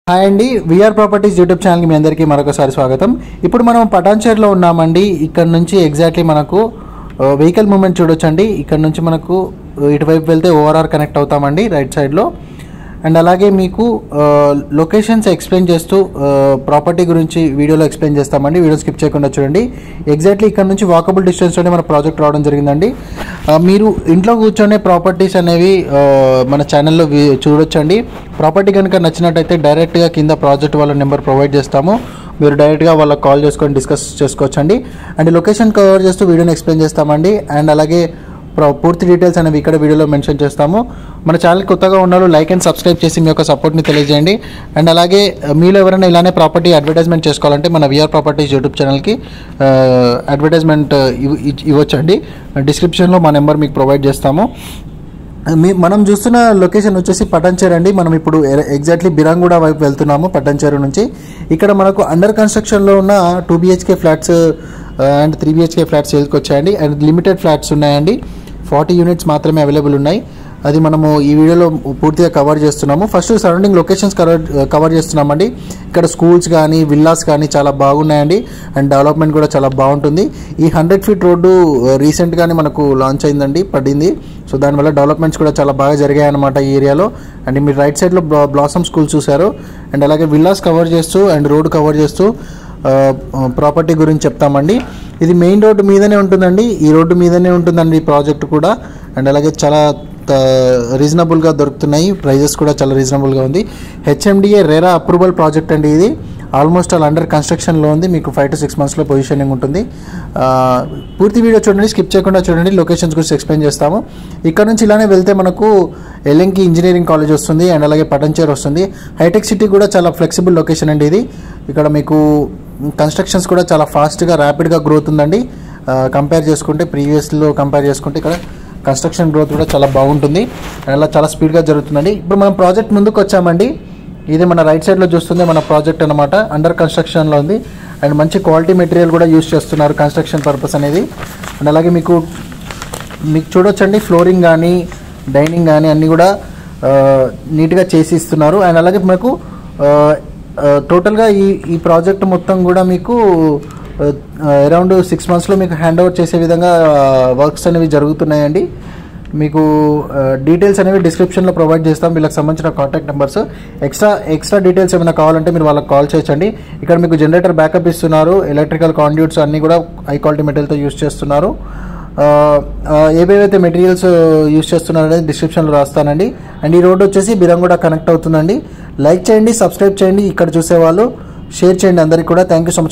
hi అండి VR properties YouTube ఛానల్కి మీ అందరికీ మరొకసారి స్వాగతం ఇప్పుడు మనం పటాన్చేర్లో ఉన్నామండి ఇక్కడ నుంచి ఎగ్జాక్ట్లీ మనకు వెహికల్ మూమెంట్ చూడొచ్చండి ఇక్కడ నుంచి మనకు ఆ, ఇటువైపు వెళ్తే ఓఆర్ఆర్ కనెక్ట్ అవుతామండి రైట్ సైడ్లో అండ్ అలాగే మీకు లొకేషన్స్ ఎక్స్ప్లెయిన్ చేస్తూ ప్రాపర్టీ గురించి వీడియోలో ఎక్స్ప్లెయిన్ చేస్తామండి వీడియో స్కిప్ చేయకుండా చూడండి ఎగ్జాక్ట్లీ ఇక్కడ నుంచి వాకబుల్ డిస్టెన్స్లోనే మన ప్రాజెక్ట్ రావడం జరిగిందండి ఆ, మీరు ఇంట్లో కూర్చొనే ప్రాపర్టీస్ అనేవి ఆ, మన ఛానల్లో వి- చూడొచ్చండి ప్రాపర్టీ కనుక నచ్చినట్టయితే డైరెక్ట్గా కింద ప్రాజెక్ట్ వాళ్ళ నెంబర్ ప్రొవైడ్ చేస్తాము మీరు డైరెక్ట్గా వాళ్ళకి కాల్ చేసుకొని డిస్కస్ చేసుకోవచ్చండి అండ్ లొకేషన్ కవర్ చేస్తూ వీడియోని ఎక్స్ప్లెయిన్ చేస్తామండి అండ్ అలాగే ప్ర- పూర్తి డీటెయిల్స్ అనేవి ఇక్కడ వీడియోలో మెన్షన్ చేస్తాము మన ఛానల్ కొత్తగా ఉన్నారు లైక్ అండ్ సబ్స్క్రైబ్ చేసి మీ యొక్క సపోర్ట్ని తెలియజేయండి అండ్ అలాగే ఆ, మీలో ఎవరైనా ఇలానే ప్రాపర్టీ అడ్వర్టైజ్మెంట్ చేసుకోవాలంటే మన విఆర్ ప్రాపర్టీస్ యూట్యూబ్ ఛానల్కి అడ్వర్టైజ్మెంట్ ఇవ్వచ్చండి డిస్క్రిప్షన్లో మా నెంబర్ మీకు ప్రొవైడ్ చేస్తాము మీ మనం చూస్తున్న లొకేషన్ వచ్చేసి పటంచేరు అండి మనం ఇప్పుడు ఎగ్జాక్ట్లీ బిరంగూడ వైపు వెళ్తున్నాము పటంచేరు నుంచి ఇక్కడ మనకు అండర్ కన్స్ట్రక్షన్లో ఉన్న two BHK flats and three BHK flats సేల్కి వచ్చాయండి అండ్ లిమిటెడ్ ఫ్లాట్స్ ఉన్నాయండి ఫార్టీ యూనిట్స్ మాత్రమే అవైలబుల్ ఉన్నాయి అది మనము ఈ వీడియోలో పూర్తిగా కవర్ చేస్తున్నాము first surrounding locations cover cover చేస్తున్నామండి ఇక్కడ స్కూల్స్ కానీ విల్లాస్ కానీ చాలా బాగున్నాయండి అండ్ డెవలప్మెంట్ కూడా చాలా బాగుంటుంది ఈ హండ్రెడ్ ఫీట్ రోడ్డు రీసెంట్గానే మనకు లాంచ్ అయిందండి పడింది సో దానివల్ల డెవలప్మెంట్స్ కూడా చాలా బాగా జరిగాయి అన్నమాట ఈ ఏరియాలో అండ్ మీరు రైట్ సైడ్లో బ్లాసమ్ స్కూల్ చూశారు అండ్ అలాగే విల్లాస్ కవర్ చేస్తూ అండ్ రోడ్ కవర్ చేస్తూ ప్రాపర్టీ గురించి చెప్తామండి ఇది మెయిన్ రోడ్డు మీదనే ఉంటుందండి ఈ రోడ్డు మీదనే ఉంటుందండి ఈ ప్రాజెక్ట్ కూడా అండ్ అలాగే చాలా రీజనబుల్గా దొరుకుతున్నాయి ప్రైజెస్ కూడా చాలా రీజనబుల్గా ఉంది హెచ్ఎండిఏ రేరా అప్రూవల్ ప్రాజెక్ట్ అండి ఇది ఆల్మోస్ట్ ఆల్ అండర్ కన్స్ట్రక్షన్లో ఉంది మీకు ఫైవ్ టు సిక్స్ మంత్స్లో పొజిషనింగ్ ఉంటుంది ఆ, పూర్తి వీడియో చూడండి స్కిప్ చేయకుండా చూడండి లొకేషన్స్ గురించి ఎక్స్ప్లెయిన్ చేస్తాము ఇక్కడ నుంచి ఇలానే వెళ్తే మనకు ఎల్ఎంకి ఇంజనీరింగ్ కాలేజ్ వస్తుంది అండ్ అలాగే పటంచేర్ వస్తుంది హైటెక్ సిటీ కూడా చాలా ఫ్లెక్సిబుల్ లొకేషన్ అండి ఇది ఇక్కడ మీకు కన్స్ట్రక్షన్స్ కూడా చాలా ఫాస్ట్గా ర్యాపిడ్గా గ్రోత్ ఉందండి కంపేర్ చేసుకుంటే ప్రీవియస్లో కంపేర్ చేసుకుంటే ఇక్కడ కన్స్ట్రక్షన్ గ్రోత్ కూడా చాలా బాగుంటుంది అండ్ అలా చాలా స్పీడ్గా జరుగుతుందండి ఇప్పుడు మనం ప్రాజెక్ట్ ముందుకు వచ్చామండి ఇది మన రైట్ సైడ్లో చూస్తుంది మన ప్రాజెక్ట్ అనమాట అండర్ కన్స్ట్రక్షన్లో ఉంది అండ్ మంచి క్వాలిటీ మెటీరియల్ కూడా యూస్ చేస్తున్నారు కన్స్ట్రక్షన్ పర్పస్ అనేది అండ్ అలాగే మీకు మీకు చూడొచ్చండి ఫ్లోరింగ్ కానీ డైనింగ్ కానీ అన్నీ కూడా ఆ, నీట్గా చేసి ఇస్తున్నారు అండ్ అలాగే మనకు ఆ, ఆ, టోటల్గా ఈ ఈ ప్రాజెక్ట్ మొత్తం కూడా మీకు అరౌండ్ సిక్స్ మంత్స్లో మీకు హ్యాండ్ ఓవర్ చేసే విధంగా వర్క్స్ అనేవి జరుగుతున్నాయండి మీకు డీటెయిల్స్ అనేవి డిస్క్రిప్షన్లో ప్రొవైడ్ చేస్తాం వీళ్ళకి సంబంధించిన contact numbers extra extra details ఏమైనా కావాలంటే మీరు వాళ్ళకి కాల్ చేయొచ్చండి ఇక్కడ మీకు జనరేటర్ బ్యాకప్ ఇస్తున్నారు ఎలక్ట్రికల్ కాండ్యూట్స్ అన్నీ కూడా హై క్వాలిటీ మెటీరియల్తో యూస్ చేస్తున్నారు ఆ, ఆ, ఏవేవైతే మెటీరియల్స్ యూస్ చేస్తున్నారు అనేది డిస్క్రిప్షన్లో రాస్తానండి అండ్ ఈ రోడ్ వచ్చేసి బిరంగూడ కనెక్ట్ అవుతుందండి లైక్ చేయండి సబ్స్క్రైబ్ చేయండి ఇక్కడ చూసేవాళ్ళు షేర్ చేయండి అందరికీ కూడా థ్యాంక్ యూ సో మచ్